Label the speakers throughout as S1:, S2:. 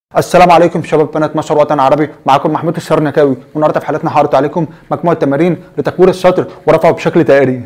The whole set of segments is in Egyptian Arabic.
S1: السلام عليكم شباب بنات مصر وطن عربي معكم محمود الشرنكاوي والنهارده في حلقتنا هعرض عليكم مجموعه تمارين لتكوير السطر ورفعه بشكل دائري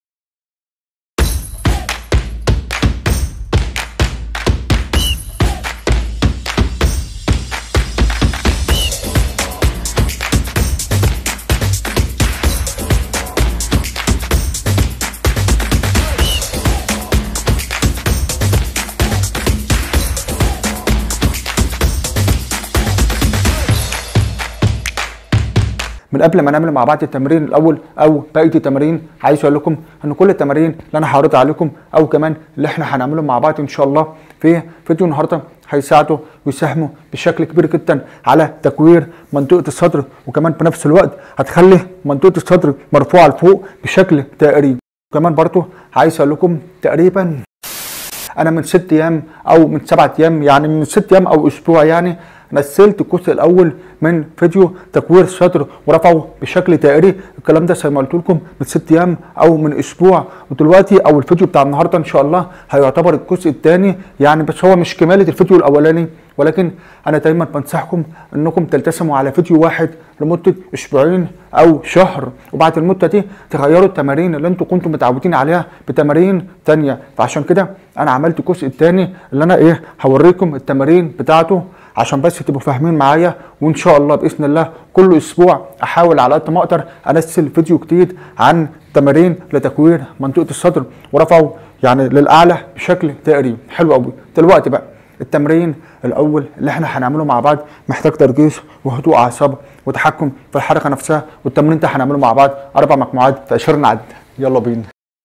S1: من قبل ما نعمل مع بعض التمرين الاول او بقيه التمارين عايز اقول لكم ان كل التمارين اللي انا هعرضها عليكم او كمان اللي احنا هنعمله مع بعض ان شاء الله في فيديو النهارده هيساعدوا ويساهموا بشكل كبير جدا على تكوير منطقه الصدر وكمان في نفس الوقت هتخلي منطقه الصدر مرفوعه لفوق بشكل دائري وكمان برضو عايز اقول لكم تقريبا انا من ست ايام او من سبعة ايام يعني من ست ايام او اسبوع يعني نزلت الجزء الاول من فيديو تكوير الصدر ورفعه بشكل دائري الكلام ده زي ما قلت لكم من ست ايام او من اسبوع ودلوقتي او الفيديو بتاع النهارده ان شاء الله هيعتبر الجزء الثاني يعني بس هو مش كماله الفيديو الاولاني ولكن انا دايما بنصحكم انكم تلتزموا على فيديو واحد لمده اسبوعين او شهر وبعد المده دي تغيروا التمارين اللي انتوا كنتوا متعودين عليها بتمارين تانية فعشان كده انا عملت الجزء الثاني اللي انا ايه هوريكم التمارين بتاعته عشان بس تبقوا فاهمين معايا وان شاء الله باذن الله كل اسبوع احاول على قد ما اقدر انزل فيديو جديد عن تمارين لتكوير منطقه الصدر ورفعه يعني للاعلى بشكل دائري حلو قوي دلوقتي بقى التمرين الاول اللي احنا هنعمله مع بعض محتاج تركيز وهدوء اعصاب وتحكم في الحركه نفسها والتمرين ده هنعمله مع بعض اربع مجموعات في 20 عد يلا بينا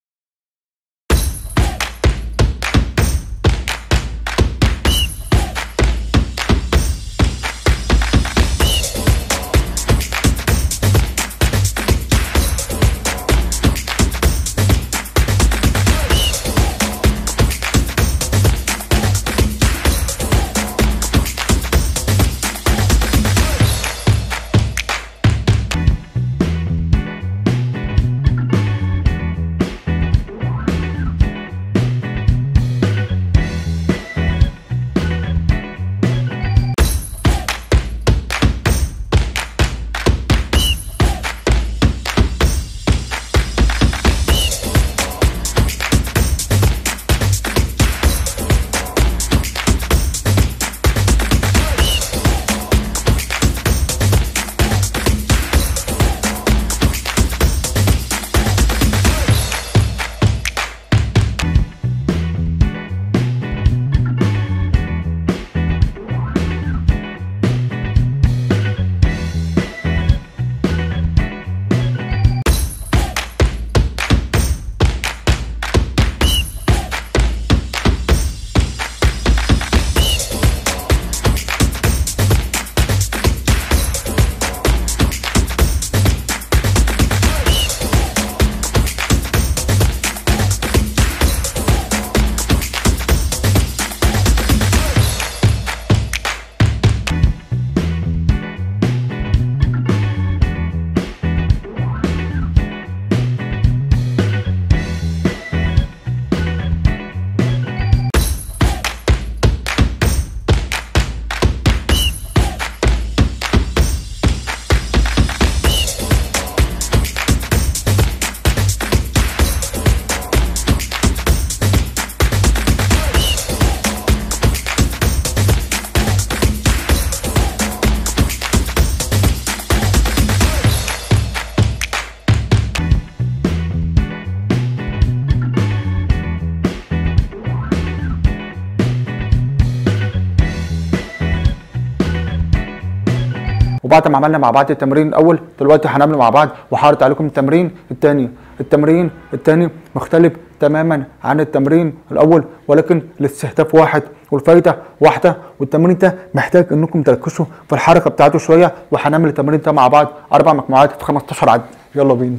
S1: وبعد ما عملنا مع بعض التمرين الاول دلوقتي هنعمل مع بعض وهعرض عليكم التمرين الثاني التمرين الثاني مختلف تماما عن التمرين الاول ولكن الاستهداف واحد والفايده واحده والتمرين ده محتاج انكم تركزوا في الحركه بتاعته شويه وهنعمل التمرين ده مع بعض اربع مجموعات في 15 عد يلا بينا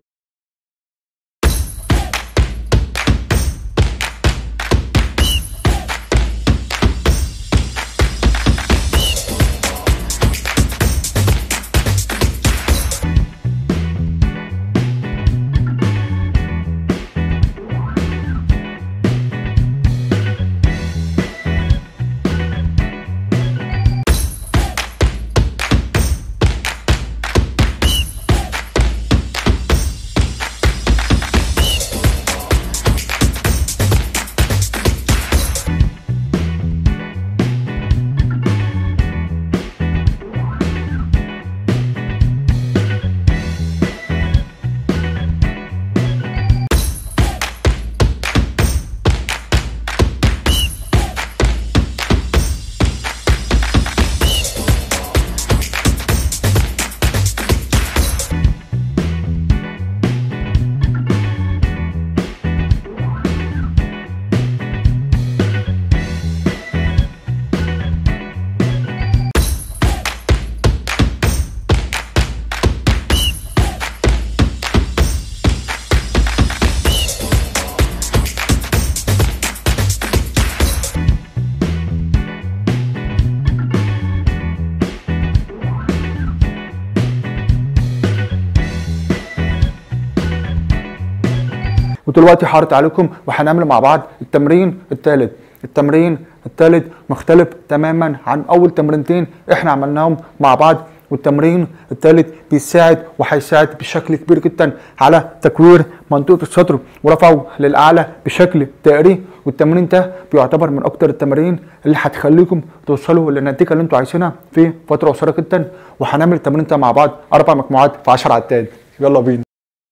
S1: ودلوقتي هعرض عليكم وهنعمل مع بعض التمرين الثالث التمرين الثالث مختلف تماما عن اول تمرينتين احنا عملناهم مع بعض والتمرين الثالث بيساعد وهيساعد بشكل كبير جدا على تكوير منطقه الصدر ورفعه للاعلى بشكل دائري والتمرين ده بيعتبر من اكتر التمارين اللي هتخليكم توصلوا للنتيجه اللي انتوا عايزينها في فتره قصيره جدا وهنعمل التمرين ده مع بعض اربع مجموعات في 10 عدات يلا بينا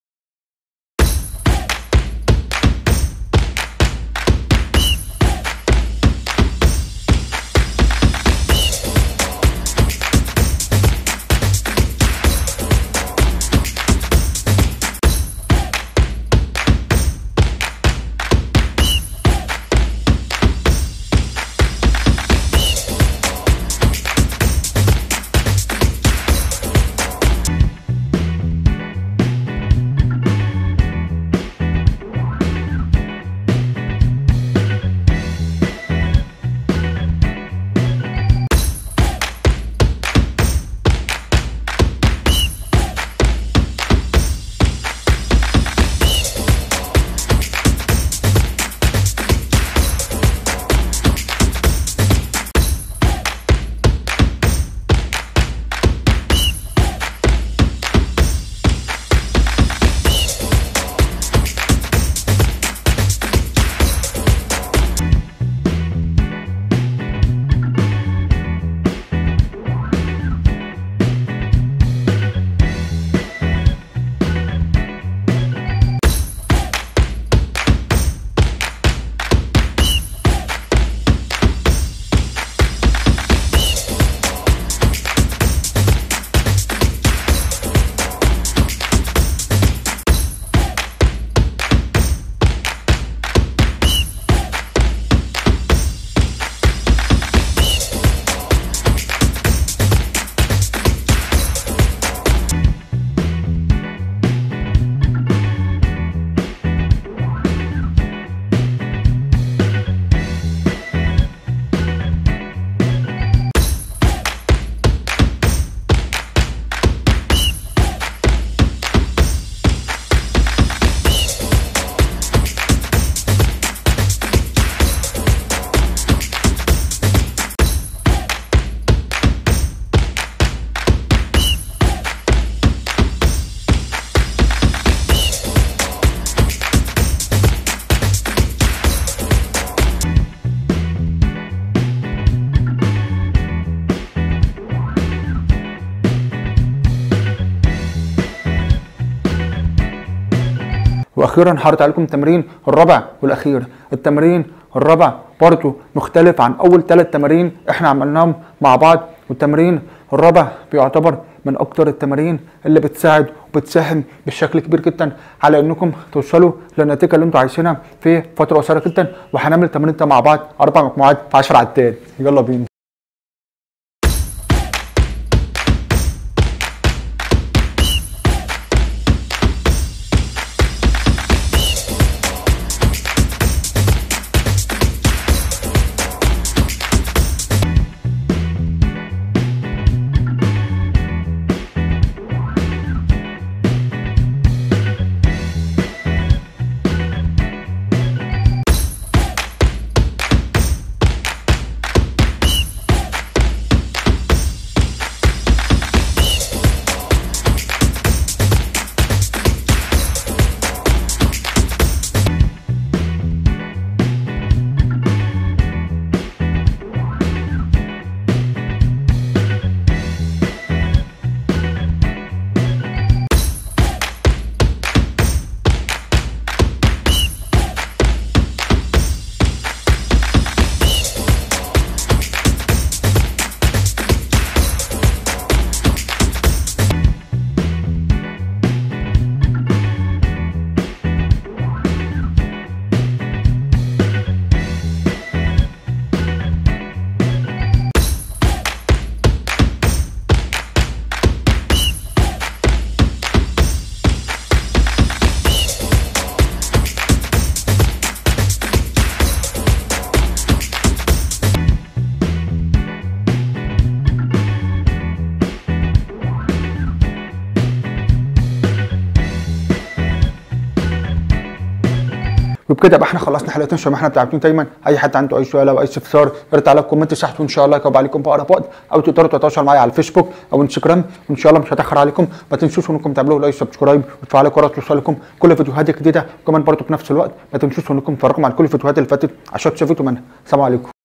S1: واخيرا هعرض عليكم التمرين الرابع والاخير التمرين الرابع برضه مختلف عن اول ثلاث تمارين احنا عملناهم مع بعض والتمرين الرابع بيعتبر من اكتر التمارين اللي بتساعد وبتساهم بشكل كبير جدا على انكم توصلوا للنتيجه اللي انتوا عايزينها في فتره قصيره جدا وهنعمل التمرين ده مع بعض اربع مجموعات في 10 عدات يلا بينا وبكده يبقى احنا خلصنا حلقتنا شباب احنا بتاعتين دايما اي حد عنده اي سؤال او اي استفسار يا ريت على الكومنت تحت وان شاء الله يجاوب عليكم في اقرب وقت او تقدروا تتواصلوا معايا على الفيسبوك او انستجرام وان شاء الله مش هتاخر عليكم ما تنسوش انكم تعملوا لايك سبسكرايب وتفعلوا جرس توصلكم كل فيديوهات جديده وكمان برضه في نفس الوقت ما تنسوش انكم تتفرجوا على كل الفيديوهات اللي فاتت عشان تستفيدوا منها السلام عليكم